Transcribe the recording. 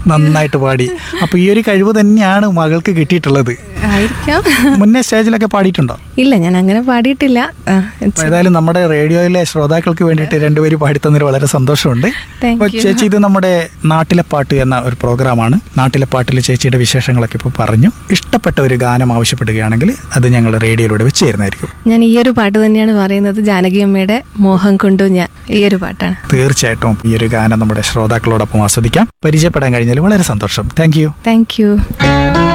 നന്നായിട്ട് പാടി അപ്പോൾ ഈ ഒരു കഴിവ് തന്നെയാണ് മകൾക്ക് കിട്ടിയിട്ടുള്ളത് ആയിരിക്കാം മുന്നേ സ്റ്റേജിലൊക്കെ പാടിയിട്ടുണ്ടോ ഇല്ല ഞാൻ അങ്ങനെ പാടിയിട്ടില്ല ആ, അപ്പോൾ ഏതായാലും നമ്മുടെ റേഡിയോയിലെ ശ്രോതാക്കൾക്ക് വേണ്ടിയിട്ട് രണ്ടുപേരും പാടിത്തന്നതിൽ വളരെ സന്തോഷമുണ്ട് Thank അപ്പോൾ you. ചേച്ചി ഇത് നമ്മുടെ നാട്ടിലെ പാട്ട് എന്ന ഒരു പ്രോഗ്രാമാണ് നാട്ടിലെ പാട്ടിൽ ചേച്ചിയുടെ വിശേഷങ്ങളൊക്കെ ഇപ്പോൾ പറഞ്ഞു ഇഷ്ടപ്പെട്ട ഒരു ഗാനം ആവശ്യപ്പെടുകയാണെങ്കിൽ അത് ഞങ്ങൾ റേഡിയോയിലൂടെ വെച്ച് തരുന്നതായിരിക്കും ഞാൻ ഈ ഒരു പാട്ട് തന്നെയാണ് പറയുന്നത് ജാനകി അമ്മയുടെ മോഹം കൊണ്ടു ഞാൻ ഈ ഒരു പാട്ടാണ് തീർച്ചയായിട്ടും ഈ ഒരു ഗാനം നമ്മുടെ ശ്രോതാക്കളോടൊപ്പം ആസ്വദിക്കാം പരിചയപ്പെടാൻ കഴിഞ്ഞാൽ വളരെ സന്തോഷം താങ്ക് യു താങ്ക് യു